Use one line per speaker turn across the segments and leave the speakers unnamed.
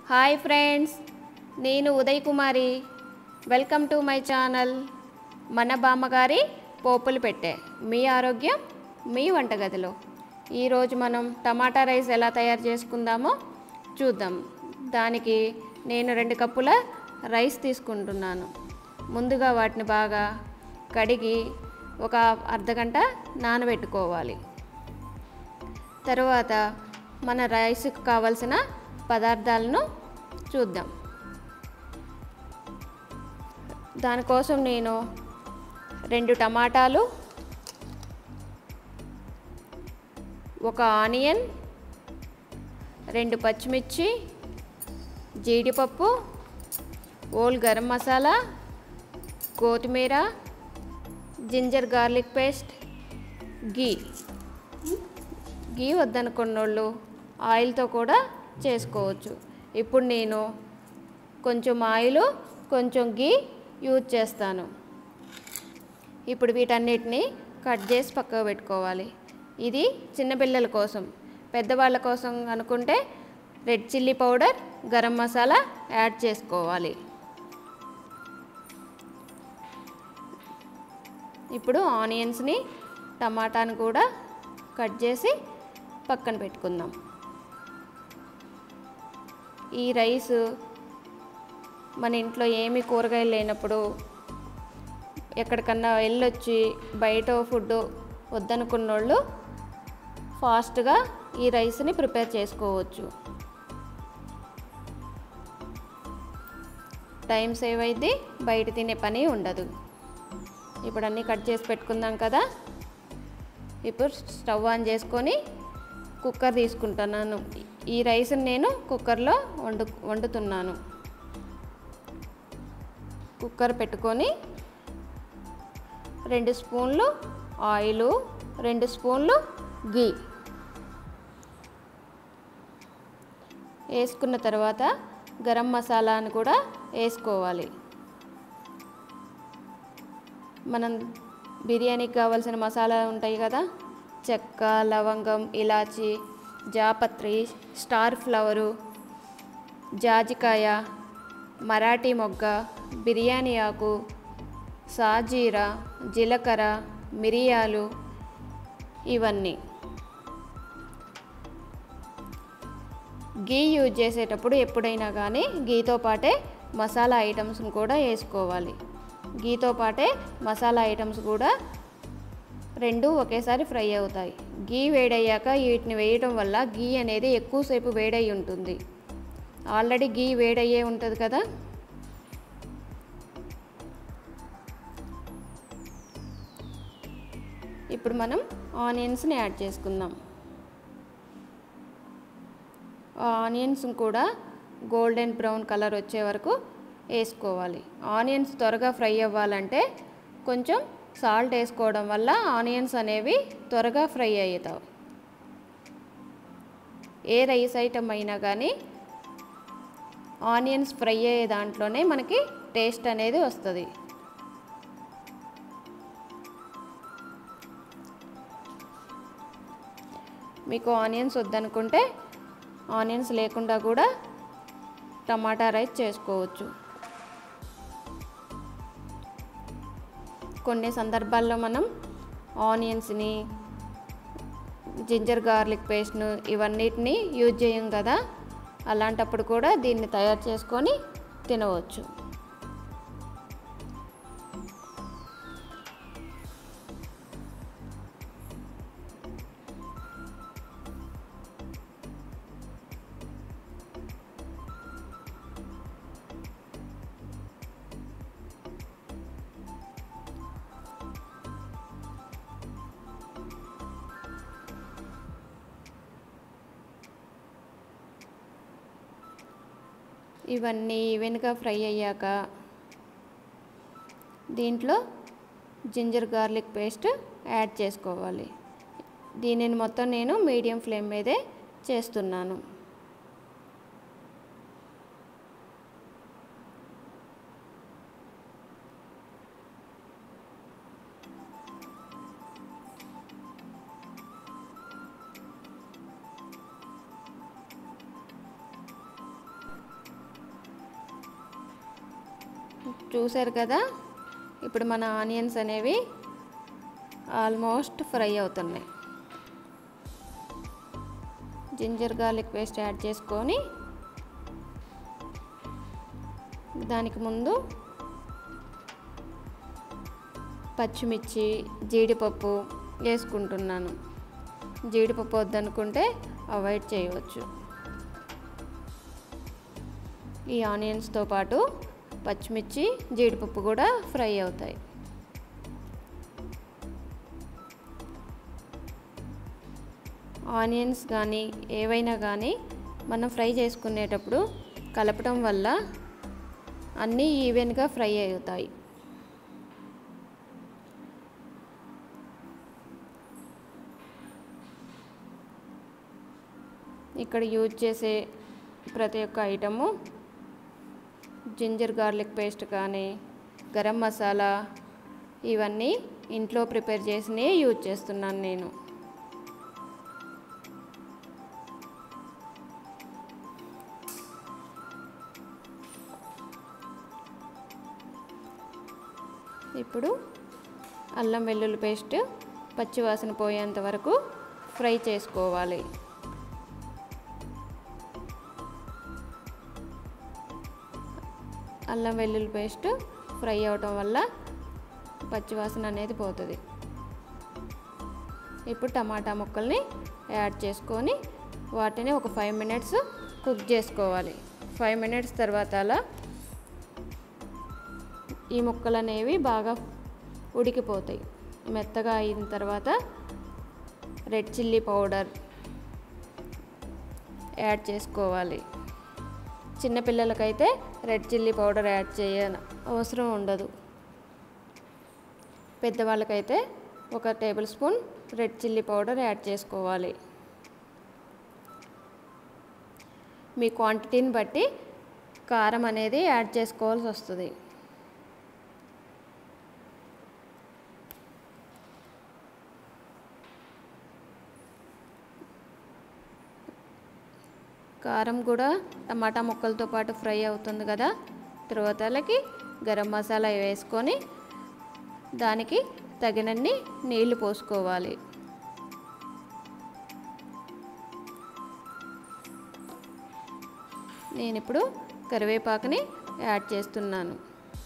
hi friends నేను Uday Kumari welcome to my channel మన బామ్మగారి పోపులు పెట్టే మీ ఆరోగ్యం మీ వంటగదిలో ఈరోజు మనం టమాటా రైస్ ఎలా తయారు చేసుకుందామో చూద్దాం దానికి నేను రెండు కప్పుల రైస్ తీసుకుంటున్నాను ముందుగా వాటిని బాగా కడిగి ఒక అర్ధగంట నానబెట్టుకోవాలి తరువాత మన రైస్కి కావలసిన పదార్థాలను చూద్దాం దానికోసం నేను రెండు టమాటాలు ఒక ఆనియన్ రెండు పచ్చిమిర్చి జీడిపప్పు ఓల్ గరం మసాలా కొత్తిమీర ginger garlic paste ghee ghee వద్దనుకున్నోళ్ళు ఆయిల్తో కూడా చేసుకోవచ్చు ఇప్పుడు నేను కొంచెం ఆయిల్ కొంచెం గీ యూజ్ చేస్తాను ఇప్పుడు వీటన్నిటిని కట్ చేసి పక్కకు పెట్టుకోవాలి ఇది చిన్నపిల్లల కోసం పెద్దవాళ్ళ కోసం అనుకుంటే red chilli powder garam masala add చేసుకోవాలి ఇప్పుడు ఆనియన్స్ని టమాటాను కూడా కట్ చేసి పక్కన పెట్టుకుందాం ఈ రైస్ మన ఇంట్లో ఏమీ కూరగాయలు లేనప్పుడు ఎక్కడికన్నా వెళ్ళొచ్చి బయట ఫుడ్ వద్దనుకున్నోళ్ళు ఫాస్ట్గా ఈ రైస్ని ప్రిపేర్ చేసుకోవచ్చు టైం సేవ్ అయింది బయట తినే పని ఉండదు ఇప్పుడు అన్నీ కట్ చేసి పెట్టుకుందాం కదా ఇప్పుడు స్టవ్ ఆన్ చేసుకొని కుక్కర్ తీసుకుంటున్నాను ఈ రైస్ని నేను కుక్కర్లో వండు వండుతున్నాను కుక్కర్ పెట్టుకొని రెండు స్పూన్లు ఆయిలు రెండు స్పూన్లు గీ వేసుకున్న తర్వాత గరం మసాలాను కూడా వేసుకోవాలి మనం బిర్యానీకి కావాల్సిన మసాలా ఉంటాయి కదా చెక్క లవంగం ఇలాచి జాపత్రి స్టార్ ఫ్లవరు జాజికాయ మరాఠీ మొగ్గ బిర్యానీ ఆకు సాజీరా జీలకర్ర మిరియాలు ఇవన్నీ గీ యూజ్ చేసేటప్పుడు ఎప్పుడైనా కానీ గీతో పాటే మసాలా ఐటమ్స్ని కూడా వేసుకోవాలి గీతో పాటే మసాలా ఐటమ్స్ కూడా రెండు ఒకేసారి ఫ్రై అవుతాయి గీ వేడయ్యాక వీటిని వేయడం వల్ల గీ అనేది ఎక్కువసేపు వేడయి ఉంటుంది ఆల్రెడీ గీ వేడయ్యే ఉంటుంది కదా ఇప్పుడు మనం ఆనియన్స్ని యాడ్ చేసుకుందాం ఆనియన్స్ కూడా గోల్డెన్ బ్రౌన్ కలర్ వచ్చే వరకు వేసుకోవాలి ఆనియన్స్ త్వరగా ఫ్రై అవ్వాలంటే కొంచెం సాల్ట్ వేసుకోవడం వల్ల ఆనియన్స్ అనేవి త్వరగా ఫ్రై అవుతావు ఏ రైస్ ఐటమ్ అయినా కానీ ఆనియన్స్ ఫ్రై అయ్యే దాంట్లోనే మనకి టేస్ట్ అనేది వస్తుంది మీకు ఆనియన్స్ వద్దనుకుంటే ఆనియన్స్ లేకుండా కూడా టమాటా రైస్ చేసుకోవచ్చు కొన్ని సందర్భాల్లో మనం ఆనియన్స్ని జింజర్ గార్లిక్ పేస్ట్ను ఇవన్నిటిని యూజ్ చేయం కదా అలాంటప్పుడు కూడా దీన్ని తయారు చేసుకొని తినవచ్చు ఇవన్నీ ఈవెన్గా ఫ్రై అయ్యాక దీంట్లో జింజర్ గార్లిక్ పేస్ట్ యాడ్ చేసుకోవాలి దీనిని మొత్తం నేను మీడియం ఫ్లేమ్ మీదే చేస్తున్నాను చూశారు కదా ఇప్పుడు మన ఆనియన్స్ అనేవి ఆల్మోస్ట్ ఫ్రై అవుతున్నాయి జింజర్ గార్లిక్ పేస్ట్ యాడ్ చేసుకొని దానికి ముందు పచ్చిమిర్చి జీడిపప్పు వేసుకుంటున్నాను జీడిపప్పు వద్దనుకుంటే అవాయిడ్ చేయవచ్చు ఈ ఆనియన్స్తో పాటు పచ్చిమిర్చి జీడిపప్పు కూడా ఫ్రై అవుతాయి ఆనియన్స్ కానీ ఏవైనా కానీ మనం ఫ్రై చేసుకునేటప్పుడు కలపడం వల్ల అన్నీ ఈవెన్గా ఫ్రై అవుతాయి ఇక్కడ యూజ్ చేసే ప్రతి ఒక్క ఐటము జింజర్ గార్లిక్ పేస్ట్ కానీ గరం మసాలా ఇవన్నీ ఇంట్లో ప్రిపేర్ చేసినవి యూజ్ చేస్తున్నాను నేను ఇప్పుడు అల్లం వెల్లుల్లి పేస్ట్ పచ్చివాసన పోయేంత వరకు ఫ్రై చేసుకోవాలి అల్లం వెల్లుల్లి పేస్ట్ ఫ్రై అవటం వల్ల పచ్చివాసన అనేది పోతుంది ఇప్పుడు టమాటా ముక్కల్ని యాడ్ చేసుకొని వాటిని ఒక ఫైవ్ మినిట్స్ కుక్ చేసుకోవాలి ఫైవ్ మినిట్స్ తర్వాత అలా ఈ ముక్కలు అనేవి బాగా ఉడికిపోతాయి మెత్తగా అయిన తర్వాత రెడ్ చిల్లీ పౌడర్ యాడ్ చేసుకోవాలి చిన్నపిల్లలకైతే రెడ్ చిల్లీ పౌడర్ యాడ్ చేయ అవసరం ఉండదు పెద్దవాళ్ళకైతే ఒక tablespoon red chilli powder add చేసుకోవాలి మీ క్వాంటిటీని బట్టి కారం అనేది యాడ్ చేసుకోవాల్సి వస్తుంది కారం కూడా టమాటా ముక్కలతో పాటు ఫ్రై అవుతుంది కదా తర్వాతలకి గరం మసాలా వేసుకొని దానికి తగినన్ని నీళ్లు పోసుకోవాలి నేను ఇప్పుడు కరివేపాకుని యాడ్ చేస్తున్నాను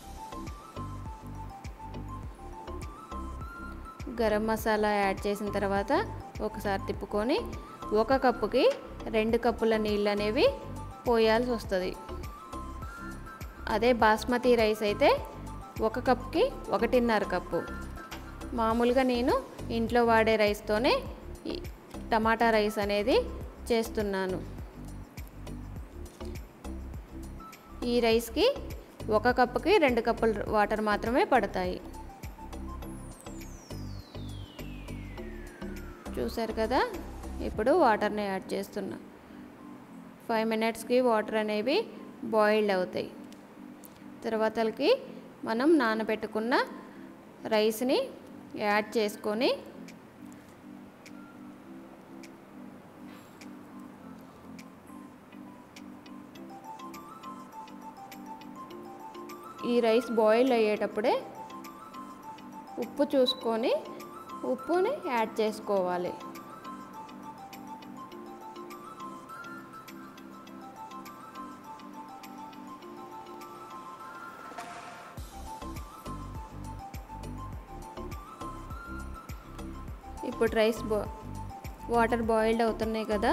గరం మసాలా యాడ్ చేసిన తర్వాత ఒకసారి తిప్పుకొని ఒక కప్పుకి రెండు కప్పుల నీళ్ళు అనేవి పోయాల్సి వస్తుంది అదే బాస్మతి రైస్ అయితే ఒక కప్కి ఒకటిన్నర కప్పు మామూలుగా నేను ఇంట్లో వాడే రైస్తోనే ఈ టమాటా రైస్ అనేది చేస్తున్నాను ఈ రైస్కి ఒక కప్పుకి రెండు కప్పుల వాటర్ మాత్రమే పడతాయి చూసారు కదా ఇప్పుడు వాటర్ని యాడ్ చేస్తున్నా ఫైవ్ మినిట్స్కి వాటర్ అనేవి బాయిల్డ్ అవుతాయి తర్వాతకి మనం నానబెట్టుకున్న రైస్ని యాడ్ చేసుకొని ఈ రైస్ బాయిల్ అయ్యేటప్పుడే ఉప్పు చూసుకొని ఉప్పుని యాడ్ చేసుకోవాలి ఇప్పుడు రైస్ బా వాటర్ బాయిల్డ్ అవుతున్నాయి కదా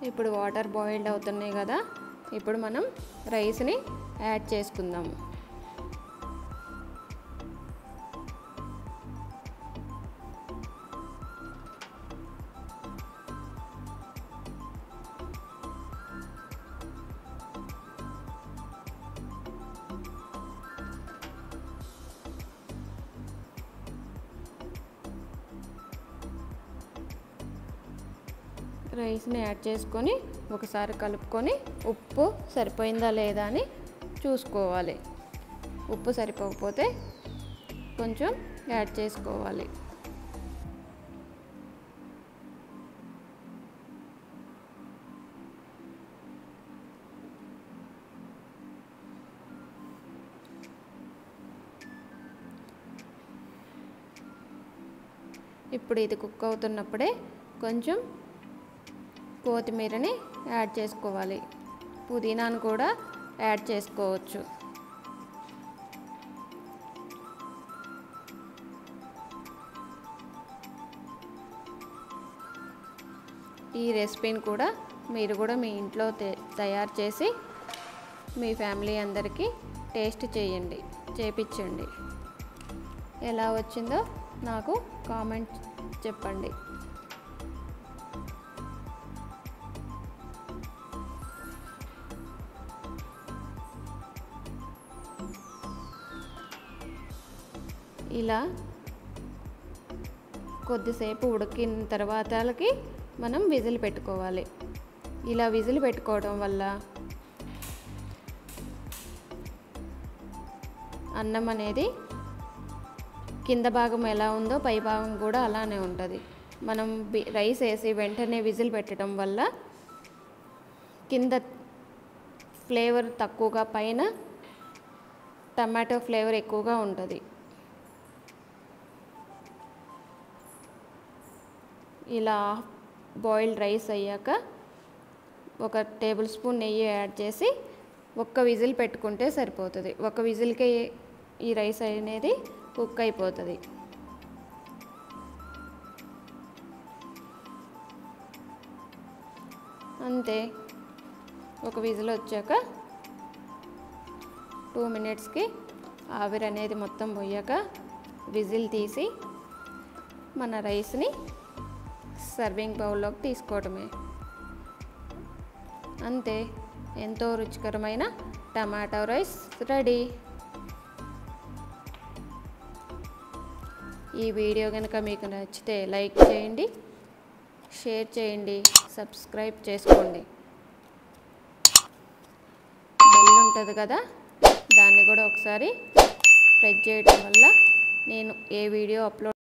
ఇప్పుడు వాటర్ బాయిల్డ్ అవుతున్నాయి కదా ఇప్పుడు మనం రైస్ని యాడ్ చేసుకుందాం రైస్ని యాడ్ చేసుకొని ఒకసారి కలుపుకొని ఉప్పు సరిపోయిందా లేదా అని చూసుకోవాలి ఉప్పు సరిపోకపోతే కొంచెం యాడ్ చేసుకోవాలి ఇప్పుడు ఇది కుక్ అవుతున్నప్పుడే కొంచెం కొత్తిమీరని యాడ్ చేసుకోవాలి పుదీనాను కూడా యాడ్ చేసుకోవచ్చు ఈ రెసిపీని కూడా మీరు కూడా మీ ఇంట్లో తే- తయారు చేసి మీ ఫ్యామిలీ అందరికీ టేస్ట్ చేయండి చేపించండి ఎలా వచ్చిందో నాకు కామెంట్ చెప్పండి ఇలా కొద్దిసేపు ఉడికిన తర్వాతకి మనం విజిల్ పెట్టుకోవాలి ఇలా విజిల్ పెట్టుకోవడం వల్ల అన్నం అనేది కింద భాగం ఎలా ఉందో పై భాగం కూడా అలానే ఉంటుంది మనం బి- రైస్ వేసి వెంటనే విజిల్ పెట్టడం వల్ల కింద ఫ్లేవర్ తక్కువగా పైన టమాటో ఫ్లేవర్ ఎక్కువగా ఉంటుంది ఇలా బాయిల్డ్ రైస్ అయ్యాక ఒక టేబుల్ స్పూన్ నెయ్యి యాడ్ చేసి ఒక్క విజిల్ పెట్టుకుంటే సరిపోతుంది ఒక విజిల్కే ఈ రైస్ అనేది కుక్ అయిపోతుంది అంతే ఒక విజిల్ వచ్చాక టూ మినిట్స్కి ఆవిరి అనేది మొత్తం పోయాక విజిల్ తీసి మన రైస్ని సర్వింగ్ బౌల్లోకి తీసుకోవడమే అంతే ఎంతో రుచికరమైన టమాటో రైస్ రెడీ ఈ వీడియో కనుక మీకు నచ్చితే లైక్ చేయండి షేర్ చేయండి సబ్స్క్రైబ్ చేసుకోండి బెల్ ఉంటుంది కదా దాన్ని కూడా ఒకసారి ప్రెస్ చేయడం వల్ల నేను ఏ వీడియో అప్లోడ్